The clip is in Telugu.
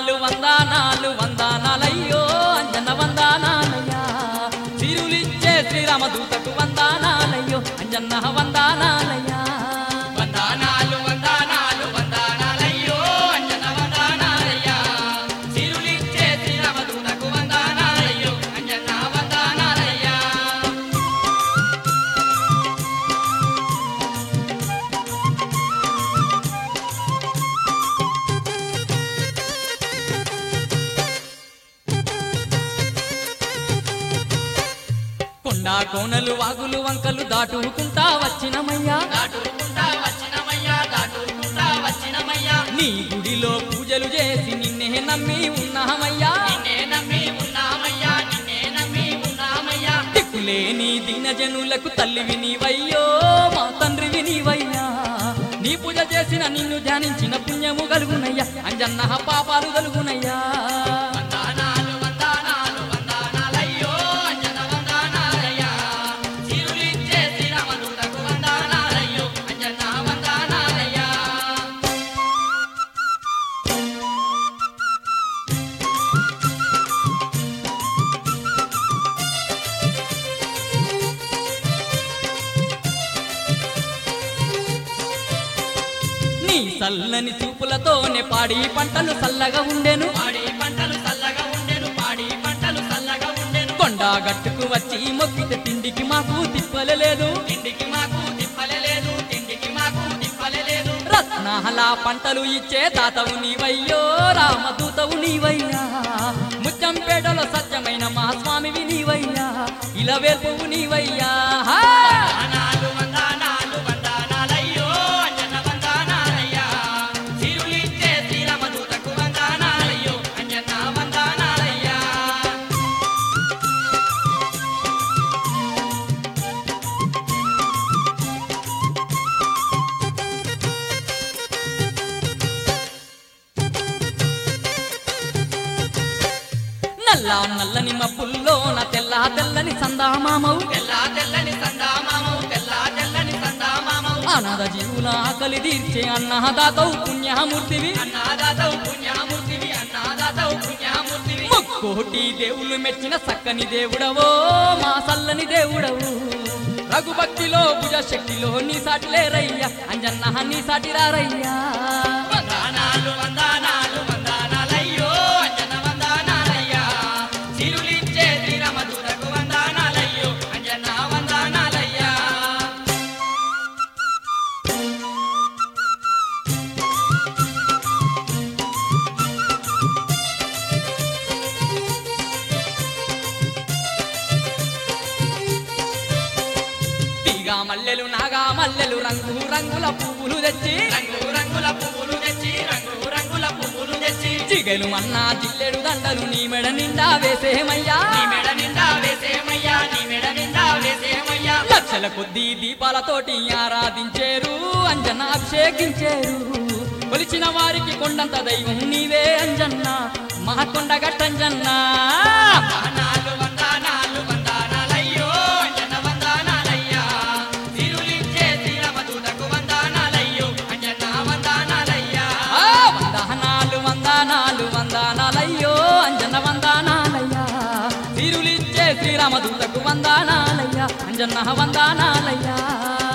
వందానాలు వందానాలు వందానాలయ్యో అంజన్న వందానాలయ్యా సిరులిచ్చే శ్రీరామదూతకు వందానాలయ్యో అంజన్న వందానాలయ్యా వందనాలు వందనాలు వందనాలయ్యో అంజన వందనాలయ్యా సిరులిచ్చే శ్రీరామదూతకు వందనాలయ్యో అంజన వందనాలయ్యా కొండా కోనలు వాగులు వంకలు దాటుకుంటా వచ్చినమయ్యా దాటుకుంటా వచ్చినమయ్యా దాటుకుంటా వచ్చినమయ్యా నీ గుడిలో పూజలు చేసి నిన్నే నమ్మి ఉన్నామయ్యా నిన్నే నమ్మి ఉన్నామయ్యా నిన్నే నమ్మి ఉన్నామయ్యా దిక్కులేని దీనజనులకు తల్లివి నీవయ్యో మా తండ్రివి నీవయ్యా నీ పూజ చేసిన నిన్ను ధ్యానించిన పుణ్యము కలుగునయ్యా అంజన్న పాపాలు కలుగునయ్యా వందనాలు వందనాలు వందనాలయ్యో అంజన వందనాలయ్యా సిరులిచ్చే శ్రీరామదూతకు వందనాలయ్యో అంజన వందనాలయ్యా నీ చల్లని చూపులతోనే పాడి పంటలు చల్లగా ఉండెను పాడి పంటలు చల్లగా ఉండెను పాడి పంటలు చల్లగా ఉండెను కొండా గట్టుకు వచ్చి మొక్కితే తిండికి మాకు తిప్పలేదు తిండికి మాకు తిప్పలేదు తిండికి మాకు తిప్పలేదు రత్నాల పంటలు ఇచ్చే తాతవు నీవయ్యో రామదూతవు నీవయ్యా ముచ్చంపేటలో సత్యమైన మా స్వామివి నీవయ్యా ఇలా వేల్పువు నీవయ్యా హా! వందనాలు వందనాలు వందనాలయ్యో అంజన వందనాలయ్యా సిరులిచ్చే శ్రీరామదూతకు వందనాలయ్యో అంజన వందనాలయ్యా నల్ల నల్లని మబ్బుల్లో నా తెల్ల తెల్లని సందామామవు తెల్ల తెల్లని సందామామవు తెల్ల తెల్లని సందామామవు అనాథ జీవుల ఆకలి తీర్చే అన్నదాతవు పుణ్యమూర్తివి అన్నాదాతవు పుణ్యామూర్తివి అన్నాదాతవు పుణ్యామూర్తివి ముక్కోటి దేవుళ్ళు మెచ్చిన సక్కని దేవుడవో మా సల్లని దేవుడవు రఘుభక్తిలో భుజ శక్తిలో నీ సాటి లేరయ్యా అంజన్న నీ సాటి రారయ్యా వందనాలు వందనాలు వందనాలయ్యో అంజన వందనాలయ్యా సిరులిచ్చే శ్రీరామదూతకు వందనాలయ్యో అంజన వందనాలయ్యా తీగా మల్లెలు నాగా మల్లెలు రంగు రంగుల పువ్వులు తెచ్చి రంగు రంగుల పువ్వులు తెచ్చి రంగు రంగుల పువ్వులు తెచ్చి చిగలు మన్నా జిల్లెడు దండలు నీ మెడ నిండా వేసేమయ్యా నీ మెడ నిండా వేసేమయ్యా నీ మెడ నిండా వేసేమయ్యా లక్షల కొద్దీ దీపాలతోటి ఆరాధించేరు అంజన అభిషేకించేరు కొలిచిన వారికి కొండంత దైవం నీవే అంజన్న మా కొండ గట్టంజన్న వందనాలు వందనాలు వందనాలయ్యో అంజన వందనాలయ్యా సిరులిచ్చే శ్రీరామదూతకు వందనాలయ్యో అంజన వందనాలయ్యా ఆ, వందనాలు వందనాలు వందనాలయ్యో అంజన వందనాలయ్యా తిరులిచ్చే శ్రీరామదూతకు వందనాలయ్యా అంజన్న వందనాలయ్యా